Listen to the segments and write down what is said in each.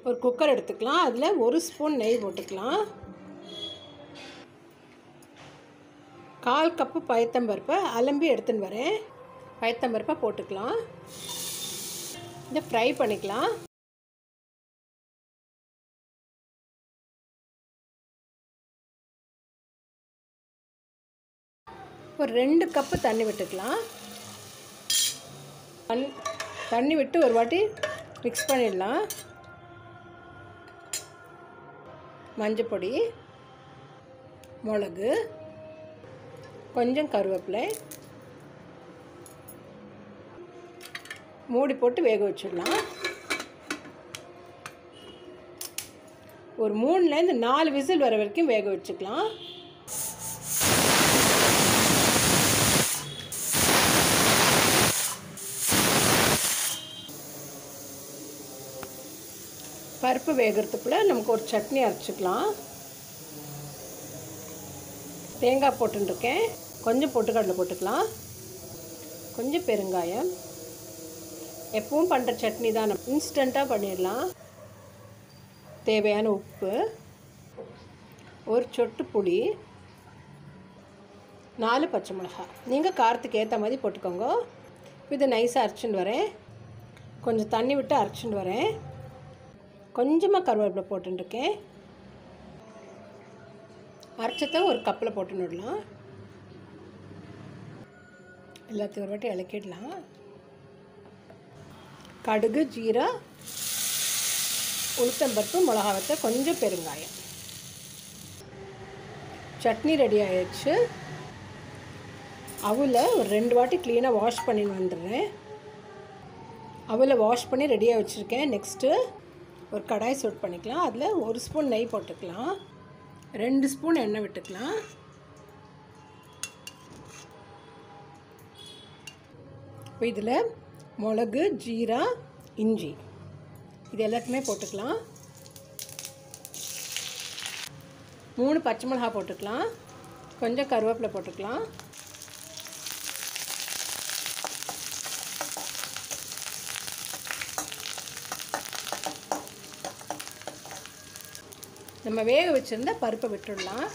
ஒரு குக்கர் எடுத்துக்கலாம் அதில் ஒரு ஸ்பூன் நெய் போட்டுக்கலாம் கால் கப்பு பயத்தம்பருப்பை அலம்பி எடுத்துன்னு வரேன் பயத்தம்பருப்பை போட்டுக்கலாம் இதை ஃப்ரை பண்ணிக்கலாம் ஒரு ரெண்டு கப்பு தண்ணி விட்டுக்கலாம் தண் தண்ணி விட்டு ஒரு வாட்டி மிக்ஸ் பண்ணிடலாம் மஞ்சள் பொடி மிளகு கொஞ்சம் கருவேப்பிலை மூடி போட்டு வேக வச்சிடலாம் ஒரு மூணுலேருந்து நாலு விசில் வர வரைக்கும் வேக வச்சுக்கலாம் பருப்பு வேகிறதுக்குள்ள நமக்கு ஒரு சட்னி அரைச்சிக்கலாம் தேங்காய் போட்டுருக்கேன் கொஞ்சம் பொட்டுக்கடலை போட்டுக்கலாம் கொஞ்சம் பெருங்காயம் எப்பவும் பண்ணுற சட்னி தான் நம்ம இன்ஸ்டண்ட்டாக பண்ணிடலாம் தேவையான உப்பு ஒரு சொட்டு புளி நாலு பச்சை மிளகாய் நீங்கள் காரத்துக்கு ஏற்ற மாதிரி போட்டுக்கோங்க இது நைஸாக அரைச்சிட்டு வரேன் கொஞ்சம் தண்ணி விட்டு அரைச்சிட்டு வரேன் கொஞ்சமாக கருவேப்பிலை போட்டுருக்கேன் அரைச்சதை ஒரு கப்பில் போட்டு விடலாம் எல்லாத்தையும் ஒரு வாட்டி இலக்கிடலாம் கடுகு ஜீரா உளுத்தம்பருப்பு மிளகா வத்த கொஞ்சம் பெருங்காயம் சட்னி ரெடி ஆயிடுச்சு அவளை ஒரு ரெண்டு வாட்டி க்ளீனாக வாஷ் பண்ணின்னு வந்துடுறேன் அவளை வாஷ் பண்ணி ரெடியாக வச்சுருக்கேன் நெக்ஸ்ட்டு ஒரு கடாய் சூட் பண்ணிக்கலாம் அதில் ஒரு ஸ்பூன் நெய் போட்டுக்கலாம் ரெண்டு ஸ்பூன் எண்ணெய் விட்டுக்கலாம் இப்போ இதில் மிளகு ஜீரா இஞ்சி இது எல்லாத்தையுமே போட்டுக்கலாம் மூணு பச்சை மிளகா போட்டுக்கலாம் கொஞ்சம் கருவேப்பிலை போட்டுக்கலாம் நம்ம வேக வச்சுருந்த பருப்பை விட்டுடலாம்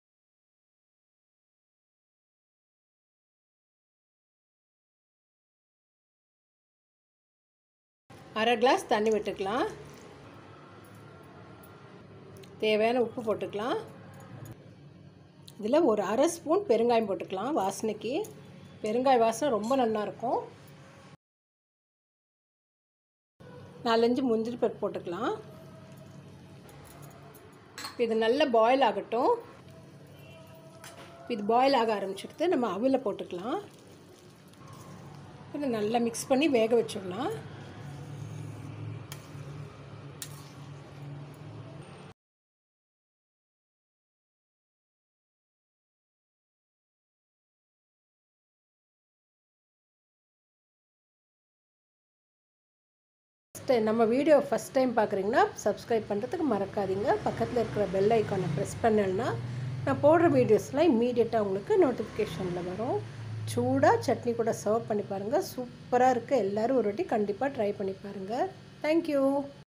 அரை கிளாஸ் தண்ணி விட்டுக்கலாம் தேவையான உப்பு போட்டுக்கலாம் இதில் ஒரு அரை ஸ்பூன் பெருங்காயம் போட்டுக்கலாம் வாசனைக்கு பெருங்காய வாசனை ரொம்ப நல்லாயிருக்கும் நாலஞ்சு முந்திரி பருப்பு போட்டுக்கலாம் இப்போ இது நல்லா பாயில் ஆகட்டும் இது பாயில் ஆக ஆரம்பிச்சிடுது நம்ம அவில போட்டுக்கலாம் இது நல்லா மிக்ஸ் பண்ணி வேக வச்சிடலாம் நம்ம வீடியோ ஃபஸ்ட் டைம் பார்க்குறீங்கன்னா சப்ஸ்கிரைப் பண்ணுறதுக்கு மறக்காதீங்க பக்கத்தில் இருக்கிற பெல் ஐக்கானை ப்ரெஸ் பண்ணலன்னா நான் போடுற வீடியோஸ்லாம் இம்மீடியட்டாக உங்களுக்கு நோட்டிஃபிகேஷனில் வரும் சூடாக சட்னி கூட சர்வ் பண்ணி பாருங்கள் சூப்பராக இருக்குது எல்லோரும் ஒரு வாட்டி கண்டிப்பாக ட்ரை பண்ணி பாருங்கள் தேங்க்யூ